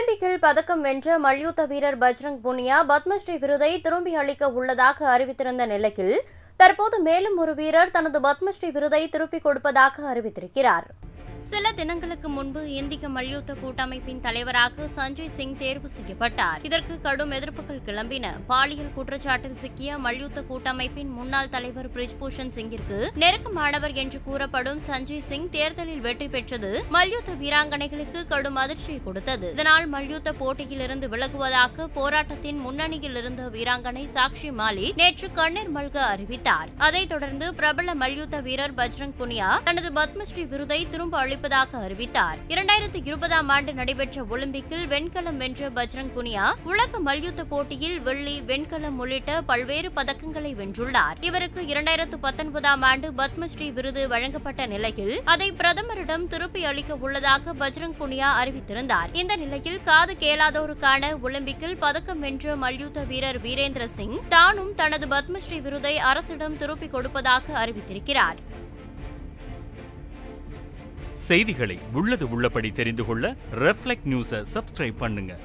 ஒலிம்பிக்கில் பதக்கம் வென்ற மல்யுத்த வீரர் பஜ்ரங் புனியா பத்மஸ்ரீ விருதை திரும்பி அளிக்க உள்ளதாக அறிவித்திருந்த நிலையில் தற்போது மேலும் ஒரு வீரர் தனது பத்மஸ்ரீ விருதை திருப்பிக் கொடுப்பதாக அறிவித்திருக்கிறார் சில தினங்களுக்கு முன்பு இந்திய மல்யுத்த கூட்டமைப்பின் தலைவராக சஞ்சய் சிங் தேர்வு செய்யப்பட்டார் இதற்கு கடும் எதிர்ப்புகள் கிளம்பின பாலியல் குற்றச்சாட்டில் சிக்கிய மல்யுத்த கூட்டமைப்பின் முன்னாள் தலைவர் பிரிஜ்பூஷன் சிங்கிற்கு நெருக்கமானவர் என்று கூறப்படும் சஞ்சய் சிங் தேர்தலில் வெற்றி பெற்றது மல்யுத்த வீராங்கனைகளுக்கு கடும் அதிர்ச்சியை கொடுத்தது இதனால் மல்யுத்த போட்டியிலிருந்து விலகுவதாக போராட்டத்தின் முன்னணியில் இருந்த வீராங்கனை சாக்ஷி மாலி நேற்று கண்ணீர் மல்க அறிவித்தார் அதைத் தொடர்ந்து பிரபல மல்யுத்த வீரர் பஜ்ரங் புனியா தனது பத்மஸ்ரீ விருதை திரும்ப அளிப்பதாக அறிவித்தார் இரண்டாயிரத்தி இருபதாம் ஆண்டு நடைபெற்ற ஒலிம்பிக்கில் வெண்கலம் வென்ற பஜ்ரங் புனியா உலக மல்யுத்த போட்டியில் வெள்ளி வெண்கலம் உள்ளிட்ட பல்வேறு பதக்கங்களை வென்றுள்ளார் இவருக்கு இரண்டாயிரத்து பத்தொன்பதாம் ஆண்டு பத்மஸ்ரீ விருது வழங்கப்பட்ட நிலையில் அதை பிரதமரிடம் திருப்பி அளிக்க உள்ளதாக பஜ்ரங் புனியா அறிவித்திருந்தார் இந்த நிலையில் காது கேளாதோருக்கான ஒலிம்பிக்கில் பதக்கம் வென்ற மல்யுத்த வீரர் வீரேந்திர சிங் தானும் தனது பத்மஸ்ரீ விருதை அரசிடம் திருப்பிக் கொடுப்பதாக அறிவித்திருக்கிறார் செய்திகளை உள்ளது உள்ளபடி தெரிந்து கொள்ள ரெஃப்ளெக்ட் நியூஸை சப்ஸ்கிரைப் பண்ணுங்க